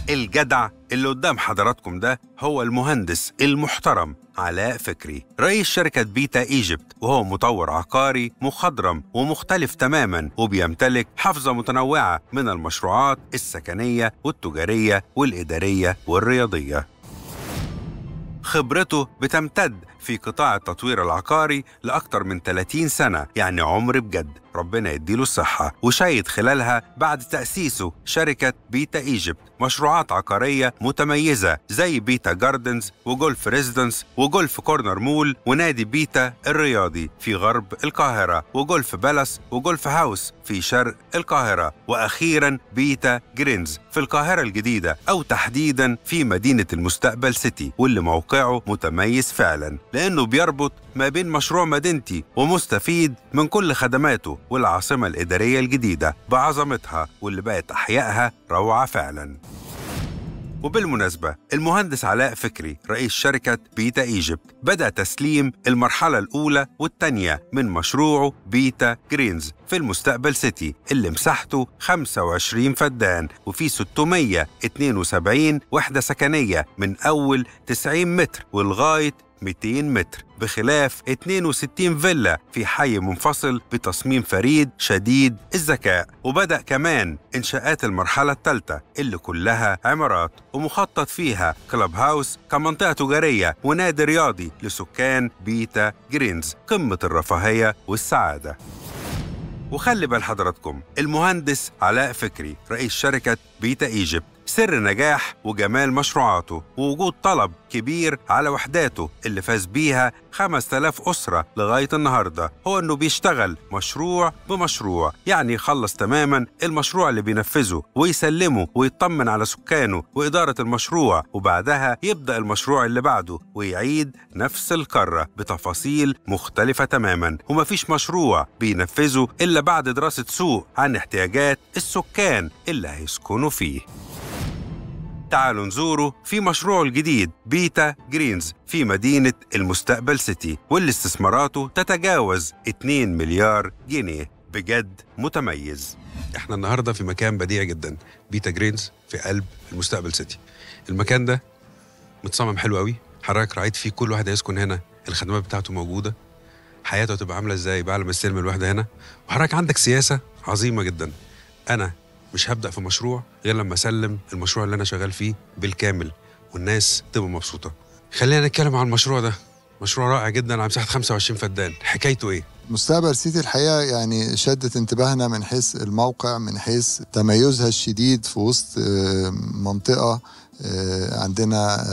الجدع اللي قدام حضراتكم ده هو المهندس المحترم علاء فكري رئيس شركة بيتا ايجيبت وهو مطور عقاري مخضرم ومختلف تماما وبيمتلك حفظة متنوعة من المشروعات السكنية والتجارية والإدارية والرياضية خبرته بتمتد في قطاع التطوير العقاري لأكثر من 30 سنة يعني عمر بجد ربنا يديله الصحة وشايد خلالها بعد تأسيسه شركة بيتا ايجيبت مشروعات عقارية متميزة زي بيتا جاردنز وجولف ريزيدنس وجولف كورنر مول ونادي بيتا الرياضي في غرب القاهرة وجولف بالاس وجولف هاوس في شرق القاهرة وأخيرا بيتا جرينز في القاهرة الجديدة أو تحديدا في مدينة المستقبل سيتي واللي موقعه متميز فعلا لأنه بيربط ما بين مشروع مدينتي ومستفيد من كل خدماته والعاصمة الإدارية الجديدة بعظمتها واللي بقت أحيائها روعة فعلا وبالمناسبة المهندس علاء فكري رئيس شركة بيتا ايجيبت بدأ تسليم المرحلة الأولى والثانية من مشروعه بيتا جرينز في المستقبل سيتي اللي مساحته 25 فدان وفيه 672 وحدة سكنية من أول 90 متر ولغاية 200 متر بخلاف 62 فيلا في حي منفصل بتصميم فريد شديد الذكاء وبدأ كمان إنشاءات المرحلة الثالثة اللي كلها عمارات ومخطط فيها كلاب هاوس كمنطقة تجارية ونادي رياضي لسكان بيتا جرينز قمة الرفاهية والسعادة وخلي بال حضراتكم المهندس علاء فكري رئيس شركة بيتا ايجيبت سر نجاح وجمال مشروعاته ووجود طلب كبير على وحداته اللي فاز بيها 5000 أسرة لغاية النهاردة هو إنه بيشتغل مشروع بمشروع يعني يخلص تماما المشروع اللي بينفذه ويسلمه ويطمن على سكانه وإدارة المشروع وبعدها يبدأ المشروع اللي بعده ويعيد نفس الكرة بتفاصيل مختلفة تماما ومفيش مشروع بينفذه إلا بعد دراسة سوق عن احتياجات السكان اللي هيسكنوا فيه تعالوا نزوره في مشروعه الجديد بيتا جرينز في مدينة المستقبل سيتي واللي استثماراته تتجاوز 2 مليار جنيه بجد متميز احنا النهاردة في مكان بديع جدا بيتا جرينز في قلب المستقبل سيتي المكان ده متصمم حلو قوي حضرتك رعيت فيه كل واحد هيسكن هنا الخدمات بتاعته موجودة حياته هتبقى عاملة ازاي بعد ما يستلم الوحدة هنا وحضرتك عندك سياسة عظيمة جدا أنا مش هبدا في مشروع غير لما اسلم المشروع اللي انا شغال فيه بالكامل والناس تبقى مبسوطه خلينا نتكلم عن المشروع ده مشروع رائع جدا على مساحه 25 فدان حكايته ايه مستقبل سيتي الحقيقه يعني شدت انتباهنا من حيث الموقع من حيث تميزها الشديد في وسط منطقه عندنا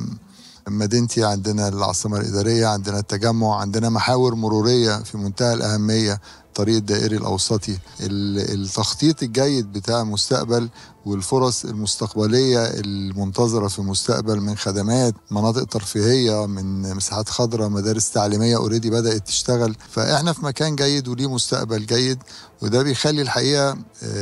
مدينتي عندنا العاصمه الاداريه عندنا التجمع عندنا محاور مروريه في منتهى الاهميه الطريق الدائري الاوسطي التخطيط الجيد بتاع المستقبل والفرص المستقبليه المنتظره في المستقبل من خدمات مناطق ترفيهيه من مساحات خضراء مدارس تعليميه اوريدي بدات تشتغل فاحنا في مكان جيد وليه مستقبل جيد وده بيخلي الحقيقه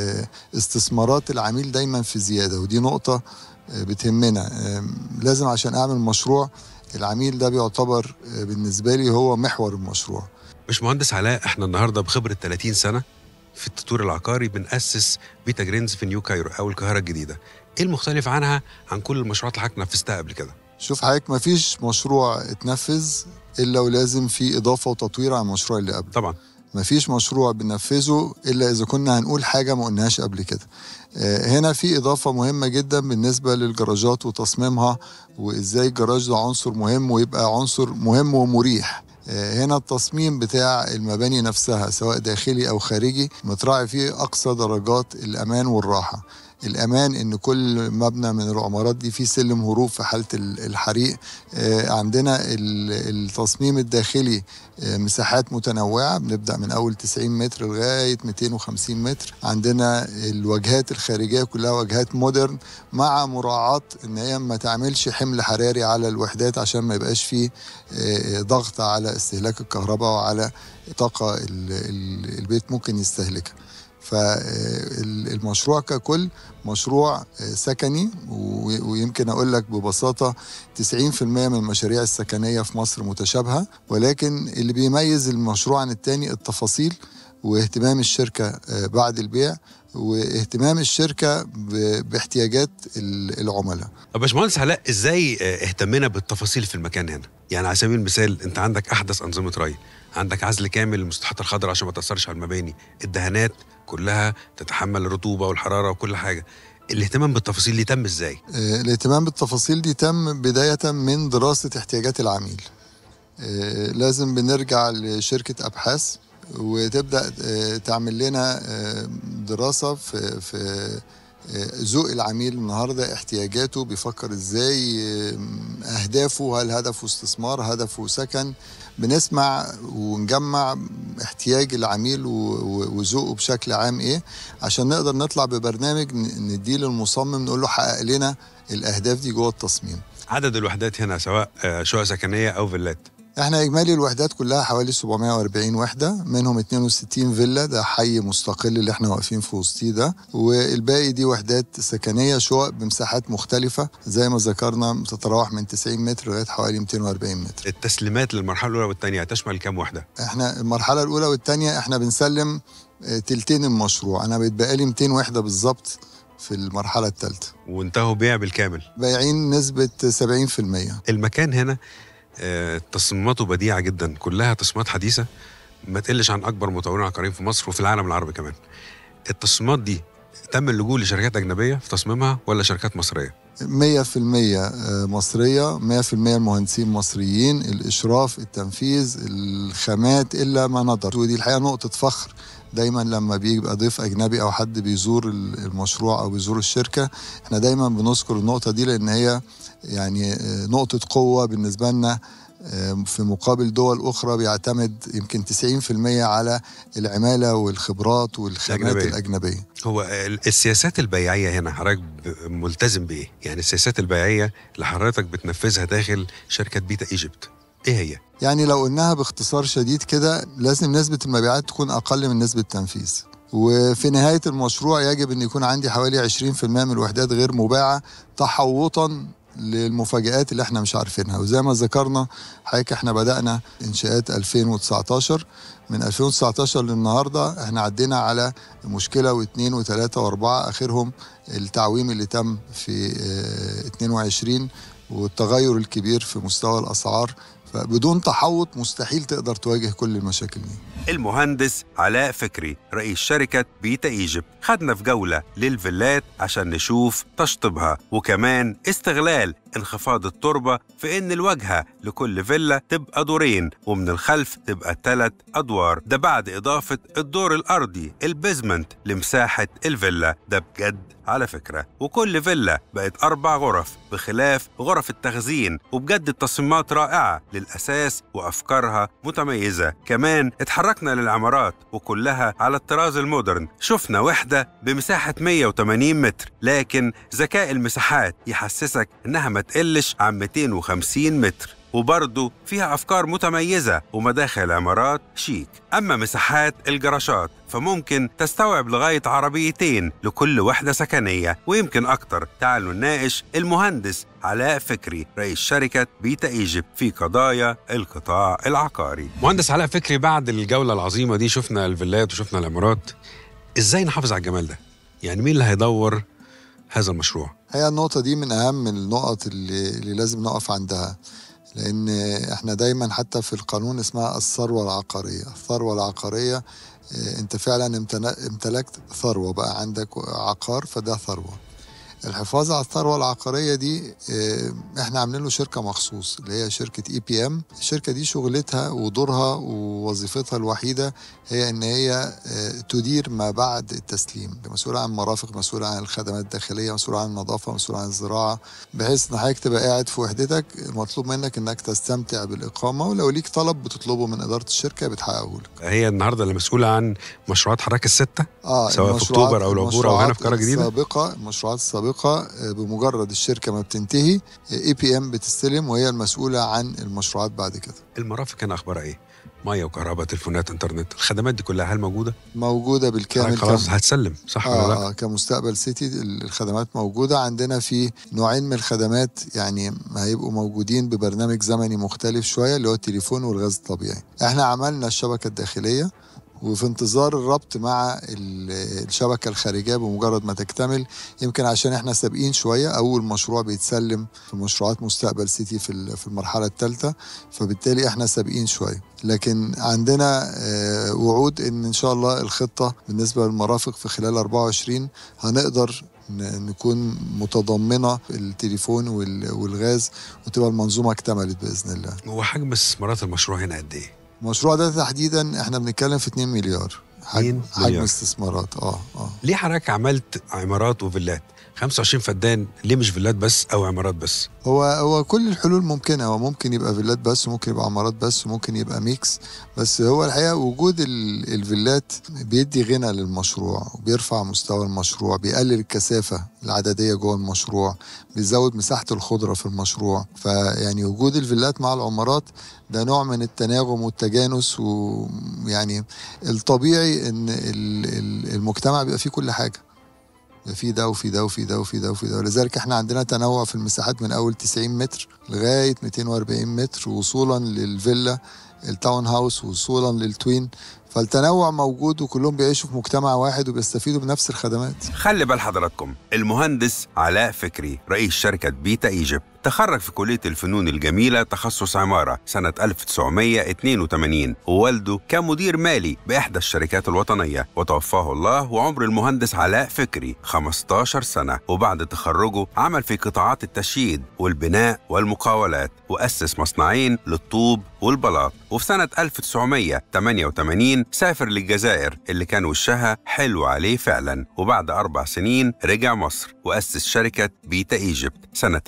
استثمارات العميل دايما في زياده ودي نقطه بتهمنا لازم عشان اعمل مشروع العميل ده بيعتبر بالنسبه لي هو محور المشروع باشمهندس علاء احنا النهارده بخبره 30 سنه في التطوير العقاري بنأسس بيتا جرينز في نيو كايرو او القاهره الجديده ايه المختلف عنها عن كل المشروعات اللي حضرتك نفذتها قبل كده شوف حضرتك ما فيش مشروع اتنفذ الا ولازم في اضافه وتطوير عن المشروع اللي قبل طبعا ما فيش مشروع بننفذه الا اذا كنا هنقول حاجه ما قلناهاش قبل كده هنا في اضافه مهمه جدا بالنسبه للجراجات وتصميمها وازاي الجراج ده عنصر مهم ويبقى عنصر مهم ومريح هنا التصميم بتاع المباني نفسها سواء داخلي او خارجي متراعي فيه اقصى درجات الامان والراحه الامان ان كل مبنى من العمارات دي فيه سلم هروب في حاله الحريق عندنا التصميم الداخلي مساحات متنوعه بنبدا من اول 90 متر لغايه 250 متر عندنا الواجهات الخارجيه كلها واجهات مودرن مع مراعاه ان هي ما تعملش حمل حراري على الوحدات عشان ما يبقاش فيه ضغط على استهلاك الكهرباء وعلى طاقه البيت ممكن يستهلكها فالمشروع ككل مشروع سكني ويمكن اقول لك ببساطه 90% من المشاريع السكنيه في مصر متشابهه ولكن اللي بيميز المشروع عن التاني التفاصيل واهتمام الشركه بعد البيع واهتمام الشركه باحتياجات العملاء. طب باشمهندس علاء ازاي اهتمينا بالتفاصيل في المكان هنا؟ يعني على سبيل المثال انت عندك احدث انظمه ري، عندك عزل كامل للمسطحات الخضراء عشان ما تاثرش على المباني، الدهانات كلها تتحمل الرطوبه والحراره وكل حاجه. الاهتمام بالتفاصيل دي تم ازاي؟ الاهتمام بالتفاصيل دي تم بدايه من دراسه احتياجات العميل. لازم بنرجع لشركه ابحاث وتبدا تعمل لنا دراسه في في ذوق العميل النهارده احتياجاته بيفكر ازاي اهدافه هل هدفه استثمار هدفه سكن بنسمع ونجمع احتياج العميل وذوقه بشكل عام ايه عشان نقدر نطلع ببرنامج نديه للمصمم نقول له حقق لنا الاهداف دي جوه التصميم عدد الوحدات هنا سواء شقق سكنيه او فيلات احنا اجمالي الوحدات كلها حوالي 740 وحده منهم 62 فيلا ده حي مستقل اللي احنا واقفين في وسطيه ده والباقي دي وحدات سكنيه شقق بمساحات مختلفه زي ما ذكرنا تتراوح من 90 متر لغايه حوالي 240 متر التسليمات للمرحله الاولى والثانيه تشمل كام وحده احنا المرحله الاولى والثانيه احنا بنسلم تلتين المشروع انا بيتبقى لي 200 وحده بالظبط في المرحلة الثالثة وانتهوا بيع بالكامل بايعين نسبة 70% المكان هنا تصميماته بديعه جدا كلها تصميمات حديثه ما تقلش عن اكبر مطورين عقاريين في مصر وفي العالم العربي كمان التصميمات دي تم اللجوء لشركات اجنبيه في تصميمها ولا شركات مصريه 100% مصرية 100% المهندسين مصريين الإشراف التنفيذ الخامات إلا ما نظر ودي الحقيقة نقطة فخر دايما لما بيبقى ضيف اجنبي او حد بيزور المشروع او بيزور الشركه احنا دايما بنذكر النقطه دي لان هي يعني نقطه قوه بالنسبه لنا في مقابل دول اخرى بيعتمد يمكن 90% على العماله والخبرات والخامات الأجنبية. الاجنبيه هو السياسات البيعيه هنا حضرتك ملتزم بايه يعني السياسات البيعيه اللي حضرتك بتنفذها داخل شركه بيتا ايجيبت ايه هي يعني لو قلناها باختصار شديد كده لازم نسبة المبيعات تكون أقل من نسبة التنفيذ وفي نهاية المشروع يجب أن يكون عندي حوالي 20% من الوحدات غير مباعة تحوطا للمفاجآت اللي احنا مش عارفينها وزي ما ذكرنا حضرتك احنا بدأنا إنشاءات 2019 من 2019 للنهاردة احنا عدينا على مشكلة واثنين وثلاثة واربعة آخرهم التعويم اللي تم في اه 22 والتغير الكبير في مستوى الأسعار فبدون تحوط مستحيل تقدر تواجه كل المشاكل دي المهندس علاء فكري رئيس شركة بيتا ايجيبت خدنا في جولة للفيلات عشان نشوف تشطيبها وكمان استغلال انخفاض التربة في إن الواجهة لكل فيلا تبقى دورين ومن الخلف تبقى ثلاث أدوار ده بعد إضافة الدور الأرضي البيزمنت لمساحة الفيلا ده بجد على فكرة وكل فيلا بقت أربع غرف بخلاف غرف التخزين وبجد التصميمات رائعة للأساس وأفكارها متميزة كمان اتحركنا للعمارات وكلها على الطراز المودرن شفنا وحدة بمساحة 180 متر لكن ذكاء المساحات يحسسك إنها ما تقلش عن 250 متر وبرضه فيها أفكار متميزة ومداخل العمارات شيك أما مساحات الجراشات فممكن تستوعب لغاية عربيتين لكل وحدة سكنية ويمكن أكتر تعالوا نناقش المهندس علاء فكري رئيس شركة بيتا ايجيبت في قضايا القطاع العقاري مهندس علاء فكري بعد الجولة العظيمة دي شفنا الفيلات وشفنا العمارات إزاي نحافظ على الجمال ده؟ يعني مين اللي هيدور هذا المشروع؟ هي النقطة دي من أهم النقط اللي, اللي لازم نقف عندها لأن احنا دايما حتى في القانون اسمها الثروة العقارية الثروة العقارية انت فعلا امتلكت ثروة بقى عندك عقار فده ثروة الحفاظ على الثروة العقارية دي احنا عاملين له شركة مخصوص اللي هي شركة اي بي ام الشركة دي شغلتها ودورها ووظيفتها الوحيدة هي ان هي تدير ما بعد التسليم مسؤولة عن مرافق مسؤولة عن الخدمات الداخلية مسؤولة عن النظافة مسؤولة عن الزراعة بحيث ان حضرتك تبقى قاعد في وحدتك مطلوب منك انك تستمتع بالإقامة ولو ليك طلب بتطلبه من إدارة الشركة بتحققه لك هي النهارده اللي مسؤولة عن مشروعات حضرتك الستة اه سواء في اكتوبر او العبور او هنا في قرية جديدة السابقة المشروعات السابقة السابقة بمجرد الشركة ما بتنتهي اي بي ام بتستلم وهي المسؤولة عن المشروعات بعد كده المرافق كان أخبارها إيه؟ ميه وكهرباء تليفونات انترنت الخدمات دي كلها هل موجوده موجوده بالكامل خلاص كم... هتسلم صح آه ولا لا آه كمستقبل سيتي الخدمات موجوده عندنا في نوعين من الخدمات يعني هيبقوا موجودين ببرنامج زمني مختلف شويه اللي هو التليفون والغاز الطبيعي احنا عملنا الشبكه الداخليه وفي انتظار الربط مع الشبكة الخارجية بمجرد ما تكتمل يمكن عشان احنا سابقين شوية أول مشروع بيتسلم في مشروعات مستقبل سيتي في في المرحلة الثالثة فبالتالي احنا سابقين شوية لكن عندنا وعود ان ان شاء الله الخطة بالنسبة للمرافق في خلال 24 هنقدر نكون متضمنة التليفون والغاز وتبقى المنظومة اكتملت بإذن الله وحجم استثمارات المشروع هنا قد إيه؟ المشروع ده تحديدا احنا بنتكلم في 2 مليار حجم, حجم استثمارات اه اه ليه حضرتك عملت عمارات وفيلات 25 فدان ليه مش فيلات بس او عمارات بس هو هو كل الحلول ممكنه هو ممكن يبقى فيلات بس وممكن يبقى عمارات بس وممكن يبقى ميكس بس هو الحقيقه وجود الفيلات بيدي غنى للمشروع وبيرفع مستوى المشروع بيقلل الكثافه العدديه جوه المشروع بيزود مساحه الخضره في المشروع فيعني وجود الفيلات مع العمارات ده نوع من التناغم والتجانس ويعني الطبيعي ان المجتمع بيبقى فيه كل حاجه في ده وفي ده وفي ده وفي ده وفي ده ولذلك احنا عندنا تنوع في المساحات من اول 90 متر لغايه 240 متر وصولا للفيلا التاون هاوس وصولا للتوين فالتنوع موجود وكلهم بيعيشوا في مجتمع واحد وبيستفيدوا بنفس الخدمات خلي بال حضراتكم المهندس علاء فكري رئيس شركة بيتا ايجيبت تخرج في كلية الفنون الجميلة تخصص عمارة سنة 1982 ووالده كان مدير مالي بإحدى الشركات الوطنية وتوفاه الله وعمر المهندس علاء فكري 15 سنة وبعد تخرجه عمل في قطاعات التشييد والبناء والمقاولات وأسس مصنعين للطوب والبلاط وفي سنة 1988 سافر للجزائر اللي كان وشها حلو عليه فعلا وبعد أربع سنين رجع مصر وأسس شركة بيتا ايجيبت سنة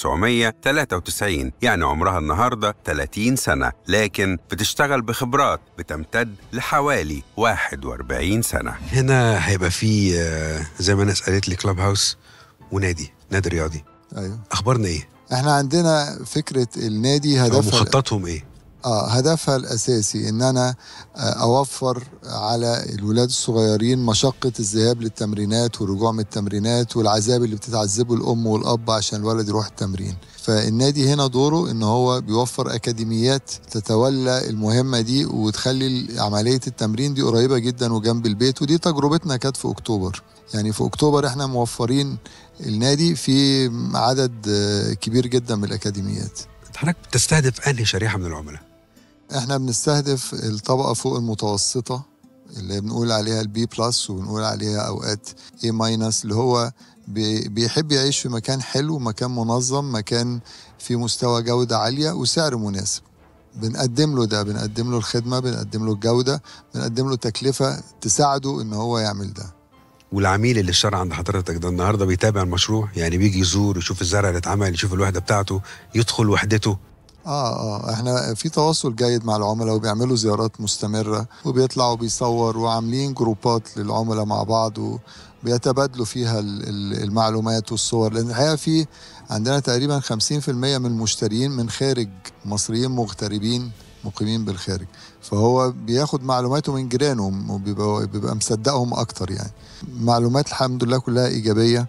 1993 يعني عمرها النهاردة 30 سنة لكن بتشتغل بخبرات بتمتد لحوالي 41 سنة هنا هيبقى في زي ما الناس قالت لي كلاب هاوس ونادي نادي رياضي ايوه اخبارنا ايه احنا عندنا فكره النادي هدفها مخططهم ايه اه هدفها الاساسي ان انا اوفر على الولاد الصغيرين مشقه الذهاب للتمرينات والرجوع من التمرينات والعذاب اللي بتتعذبه الام والاب عشان الولد يروح التمرين فالنادي هنا دوره ان هو بيوفر اكاديميات تتولى المهمه دي وتخلي عمليه التمرين دي قريبه جدا وجنب البيت ودي تجربتنا كانت في اكتوبر يعني في اكتوبر احنا موفرين النادي في عدد كبير جدا من الاكاديميات حضرتك بتستهدف انهي شريحه من العملاء احنا بنستهدف الطبقه فوق المتوسطه اللي بنقول عليها البي بلس وبنقول عليها اوقات اي ماينس اللي هو بيحب يعيش في مكان حلو مكان منظم مكان في مستوى جوده عاليه وسعر مناسب بنقدم له ده بنقدم له الخدمه بنقدم له الجوده بنقدم له تكلفه تساعده ان هو يعمل ده والعميل اللي اشترى عند حضرتك ده النهارده بيتابع المشروع يعني بيجي يزور يشوف الزرع اللي اتعمل يشوف الوحده بتاعته يدخل وحدته اه اه احنا في تواصل جيد مع العملاء وبيعملوا زيارات مستمره وبيطلعوا وبيصور وعاملين جروبات للعملاء مع بعض وبيتبادلوا فيها المعلومات والصور لان الحقيقه في عندنا تقريبا 50% من المشترين من خارج مصريين مغتربين مقيمين بالخارج فهو بياخد معلوماته من جيرانهم وبيبقى بيبقى مصدقهم اكتر يعني معلومات الحمد لله كلها ايجابيه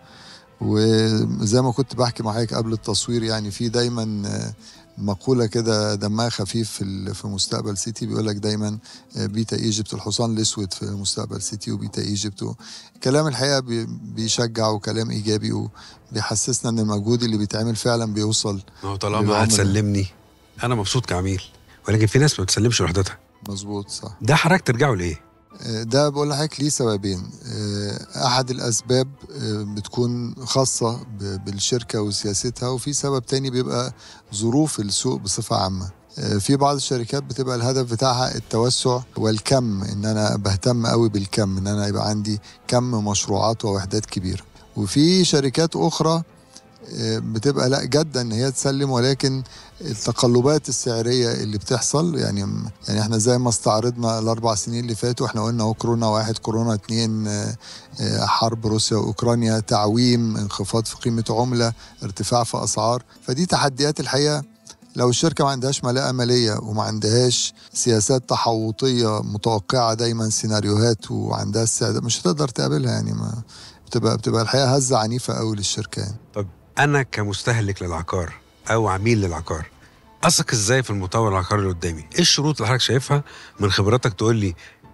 وزي ما كنت بحكي مع حضرتك قبل التصوير يعني في دايما مقوله كده دمها خفيف في في مستقبل سيتي بيقول لك دايما بيتا ايجيبت الحصان الاسود في مستقبل سيتي وبيتا ايجيبت كلام الحقيقه بيشجع وكلام ايجابي وبيحسسنا ان المجهود اللي بيتعمل فعلا بيوصل هو طالما هتسلمني انا مبسوط كعميل ولكن في ناس ما بتسلمش وحدتها مظبوط صح ده حضرتك ترجعوا لايه؟ ده بقول لحضرتك ليه سببين احد الاسباب بتكون خاصه بالشركه وسياستها وفي سبب تاني بيبقى ظروف السوق بصفه عامه في بعض الشركات بتبقى الهدف بتاعها التوسع والكم ان انا بهتم قوي بالكم ان انا يبقى عندي كم مشروعات ووحدات كبيره وفي شركات اخرى بتبقى لا جدا ان هي تسلم ولكن التقلبات السعريه اللي بتحصل يعني يعني احنا زي ما استعرضنا الاربع سنين اللي فاتوا احنا قلنا اهو كورونا واحد كورونا اتنين حرب روسيا واوكرانيا تعويم انخفاض في قيمه عمله ارتفاع في اسعار فدي تحديات الحقيقه لو الشركه ما عندهاش ملاءه ماليه وما عندهاش سياسات تحوطيه متوقعه دايما سيناريوهات وعندها استعداد مش هتقدر تقابلها يعني ما بتبقى بتبقى الحقيقه هزه عنيفه قوي للشركه يعني. طب انا كمستهلك للعقار او عميل للعقار اثق ازاي في المطور العقاري اللي قدامي ايه الشروط اللي حضرتك شايفها من خبراتك تقول لي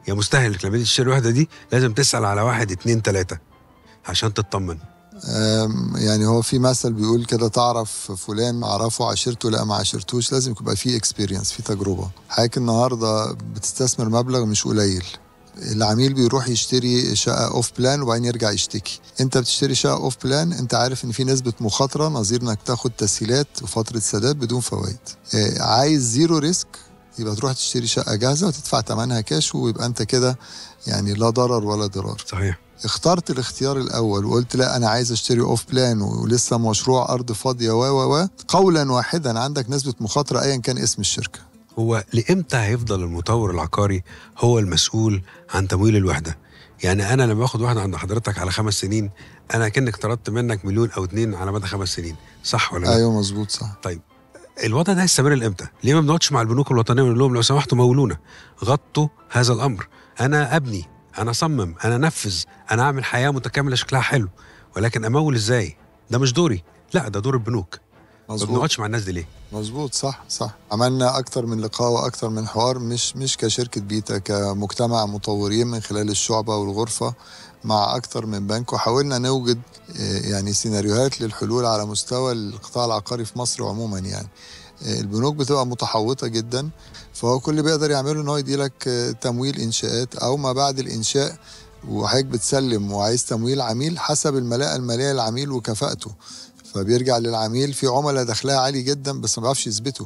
يا مستهلك لما تيجي تشتري الوحده دي لازم تسال على واحد اتنين تلاته عشان تطمن أم، يعني هو في مثل بيقول كده تعرف فلان اعرفه عشرته لا ما عشرتوش لازم يبقى في اكسبيرينس في تجربه حضرتك النهارده بتستثمر مبلغ مش قليل العميل بيروح يشتري شقه اوف بلان وبعدين يرجع يشتكي انت بتشتري شقه اوف بلان انت عارف ان في نسبه مخاطره نظير انك تاخد تسهيلات وفتره سداد بدون فوائد آه، عايز زيرو ريسك يبقى تروح تشتري شقه جاهزه وتدفع ثمنها كاش ويبقى انت كده يعني لا ضرر ولا ضرار صحيح اخترت الاختيار الاول وقلت لا انا عايز اشتري اوف بلان ولسه مشروع ارض فاضيه و و و قولا واحدا عندك نسبه مخاطره ايا كان اسم الشركه هو لامتى هيفضل المطور العقاري هو المسؤول عن تمويل الوحده يعني انا لما باخد واحده عند حضرتك على خمس سنين انا كأنك طردت منك مليون او اتنين على مدى خمس سنين صح ولا لا ايوه مظبوط صح الوضع ده هيستمر لامتى؟ ليه ما بنقعدش مع البنوك الوطنيه ونقول لهم لو سمحتوا مولونا غطوا هذا الامر انا ابني انا اصمم انا انفذ انا اعمل حياه متكامله شكلها حلو ولكن امول ازاي؟ ده مش دوري لا ده دور البنوك ما مظبوط بنقعدش مع الناس دي ليه؟ مظبوط صح صح عملنا اكتر من لقاء واكتر من حوار مش مش كشركه بيتا كمجتمع مطورين من خلال الشعبه والغرفه مع اكتر من بنك وحاولنا نوجد آه، يعني سيناريوهات للحلول على مستوى القطاع العقاري في مصر عموما يعني آه، البنوك بتبقى متحوطه جدا فهو كل اللي بيقدر يعمله ان هو يديلك آه، تمويل انشاءات او ما بعد الانشاء وحضرتك بتسلم وعايز تمويل عميل حسب الملاءه الماليه للعميل وكفاءته فبيرجع للعميل في عملاء دخلها عالي جدا بس ما بيعرفش يثبته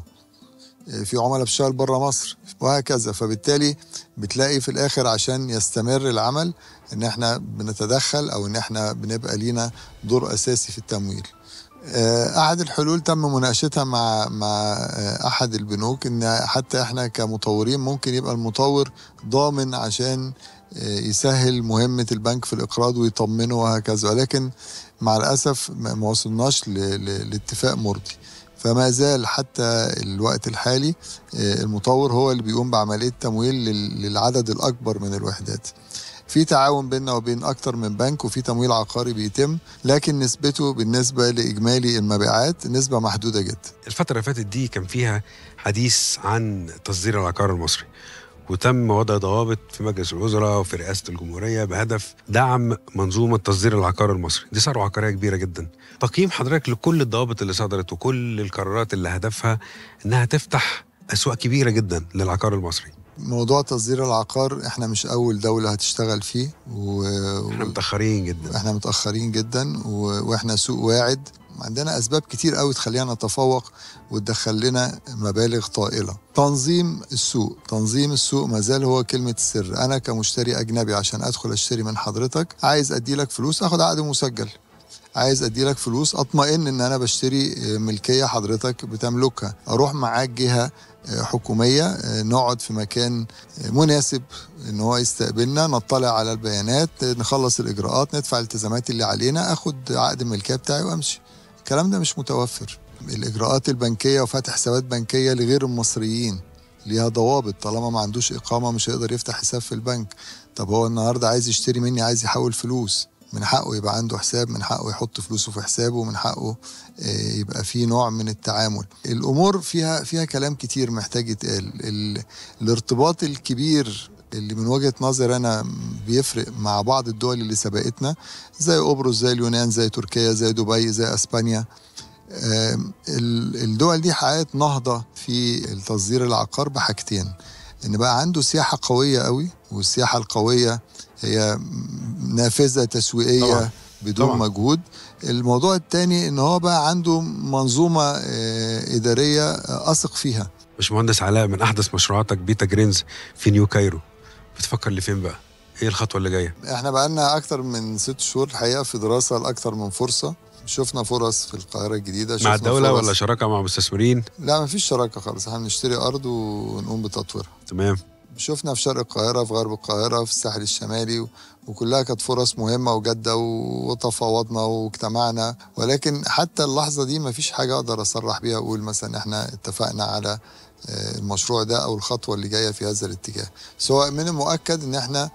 في عملاء بتشتغل بره مصر وهكذا فبالتالي بتلاقي في الاخر عشان يستمر العمل ان احنا بنتدخل او ان احنا بنبقى لينا دور اساسي في التمويل آه، احد الحلول تم مناقشتها مع مع آه، احد البنوك ان حتى احنا كمطورين ممكن يبقى المطور ضامن عشان آه، يسهل مهمه البنك في الاقراض ويطمنه وهكذا ولكن مع الاسف ما ما وصلناش ل- ل- لاتفاق مرضي فما زال حتى الوقت الحالي آه، المطور هو اللي بيقوم بعمليه تمويل لل- للعدد الاكبر من الوحدات في تعاون بيننا وبين اكتر من بنك وفي تمويل عقاري بيتم لكن نسبته بالنسبه لاجمالي المبيعات نسبه محدوده جدا الفتره اللي فاتت دي كان فيها حديث عن تصدير العقار المصري وتم وضع ضوابط في مجلس الوزراء وفي رئاسه الجمهوريه بهدف دعم منظومه تصدير العقار المصري دي ثروه عقاريه كبيره جدا تقييم حضرتك لكل الضوابط اللي صدرت وكل القرارات اللي هدفها انها تفتح اسواق كبيره جدا للعقار المصري موضوع تصدير العقار احنا مش اول دوله هتشتغل فيه و... احنا متاخرين جدا احنا متاخرين جدا و... واحنا سوق واعد عندنا اسباب كتير قوي تخلينا نتفوق وتدخل لنا مبالغ طائله تنظيم السوق تنظيم السوق ما زال هو كلمه السر انا كمشتري اجنبي عشان ادخل اشتري من حضرتك عايز ادي لك فلوس اخد عقد مسجل عايز ادي لك فلوس اطمئن ان انا بشتري ملكيه حضرتك بتملكها اروح معاك جهه حكوميه نقعد في مكان مناسب ان هو يستقبلنا نطلع على البيانات نخلص الاجراءات ندفع الالتزامات اللي علينا اخد عقد الملكيه بتاعي وامشي الكلام ده مش متوفر الاجراءات البنكيه وفتح حسابات بنكيه لغير المصريين ليها ضوابط طالما ما عندوش اقامه مش هيقدر يفتح حساب في البنك طب هو النهارده عايز يشتري مني عايز يحول فلوس من حقه يبقى عنده حساب من حقه يحط فلوسه في حسابه من حقه يبقى في نوع من التعامل الامور فيها فيها كلام كتير محتاج يتقال ال- الارتباط الكبير اللي من وجهه نظر انا بيفرق مع بعض الدول اللي سبقتنا زي قبرص زي اليونان زي تركيا زي دبي زي اسبانيا آم، ال- الدول دي حققت نهضه في التصدير العقار بحاجتين ان بقى عنده سياحه قويه قوي والسياحه القويه هي نافذه تسويقيه طبعاً. بدون طبعاً. مجهود الموضوع الثاني ان هو بقى عنده منظومه آه، اداريه آه، اثق فيها باشمهندس علاء من احدث مشروعاتك بيتا جرينز في نيو كايرو بتفكر لفين بقى؟ ايه الخطوه اللي جايه؟ احنا بقالنا اكتر من ست شهور الحقيقه في دراسه لاكتر من فرصه شفنا فرص في القاهره الجديده مع شفنا الدوله فرص- ولا شراكه مع مستثمرين؟ لا مفيش شراكه خالص احنا بنشتري ارض ونقوم بتطويرها تمام شفنا في شرق القاهرة في غرب القاهرة في الساحل الشمالي و- وكلها كانت فرص مهمة وجادة و- وتفاوضنا واجتمعنا ولكن حتى اللحظة دي مفيش حاجة أقدر أصرح بيها أقول مثلا إحنا اتفقنا على آه، المشروع ده أو الخطوة اللي جاية في هذا الاتجاه سواء من المؤكد إن إحنا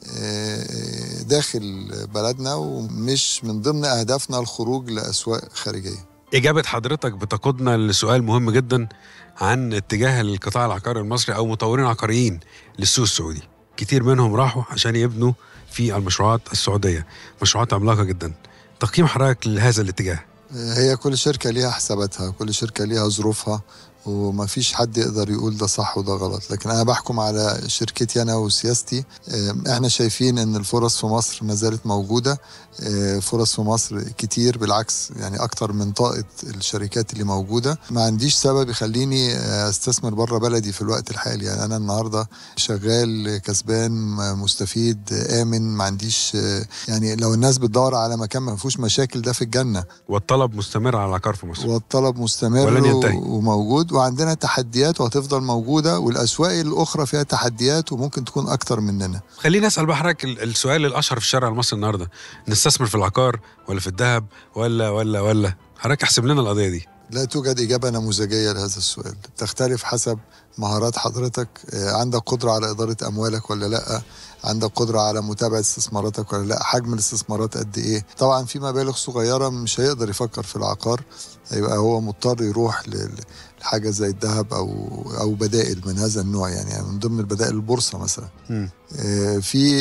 آه، داخل بلدنا ومش من ضمن أهدافنا الخروج لأسواق خارجية اجابه حضرتك بتقودنا لسؤال مهم جدا عن اتجاه القطاع العقاري المصري او مطورين عقاريين للسوق السعودي كتير منهم راحوا عشان يبنوا في المشروعات السعودية مشروعات عملاقة جدا تقييم حضرتك لهذا الاتجاه هي كل شركة ليها حساباتها كل شركة ليها ظروفها وما فيش حد يقدر يقول ده صح وده غلط لكن انا بحكم على شركتي انا وسياستي احنا شايفين ان الفرص في مصر ما زالت موجوده فرص في مصر كتير بالعكس يعني اكتر من طاقه الشركات اللي موجوده ما عنديش سبب يخليني استثمر بره بلدي في الوقت الحالي يعني انا النهارده شغال كسبان مستفيد امن ما عنديش يعني لو الناس بتدور على مكان ما فيهوش مشاكل ده في الجنه والطلب مستمر على العقار في مصر والطلب مستمر ولن ينتهي. وموجود وعندنا تحديات وهتفضل موجوده والاسواق الاخرى فيها تحديات وممكن تكون اكتر مننا خليني اسال بقى حضرتك السؤال الاشهر في الشارع المصري النهارده نستثمر في العقار ولا في الذهب ولا ولا ولا حضرتك احسب لنا القضيه دي لا توجد إجابة نموذجية لهذا السؤال تختلف حسب مهارات حضرتك عندك قدرة على إدارة أموالك ولا لأ عندك قدرة على متابعة استثماراتك ولا لا حجم الاستثمارات قد إيه طبعا في مبالغ صغيرة مش هيقدر يفكر في العقار هيبقى هو مضطر يروح لحاجة زي الذهب أو أو بدائل من هذا النوع يعني, يعني من ضمن البدائل البورصة مثلا م. في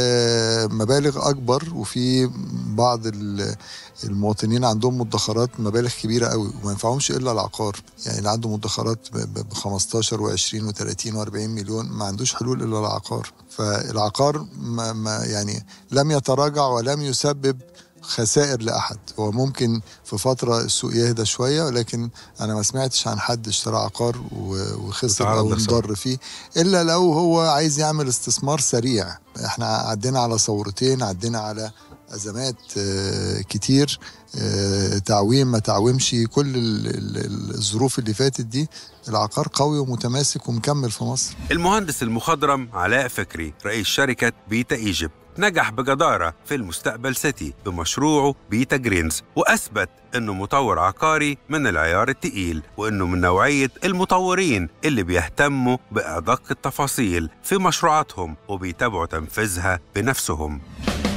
مبالغ أكبر وفي بعض المواطنين عندهم مدخرات مبالغ كبيره قوي وما ينفعهمش الا العقار يعني اللي عنده مدخرات ب 15 و20 و30 و40 مليون ما عندوش حلول الا العقار فالعقار ما ما يعني لم يتراجع ولم يسبب خسائر لاحد هو ممكن في فتره السوق يهدى شويه ولكن انا ما سمعتش عن حد اشترى عقار وخسر او انضر فيه الا لو هو عايز يعمل استثمار سريع احنا عدينا على ثورتين عدينا على ازمات كتير تعويم ما تعويمش كل الظروف اللي فاتت دي العقار قوي ومتماسك ومكمل في مصر المهندس المخضرم علاء فكري رئيس شركة بيتا ايجيبت نجح بجدارة في المستقبل سيتي بمشروعه بيتا جرينز وأثبت إنه مطور عقاري من العيار التقيل وإنه من نوعية المطورين اللي بيهتموا بأدق التفاصيل في مشروعاتهم وبيتابعوا تنفيذها بنفسهم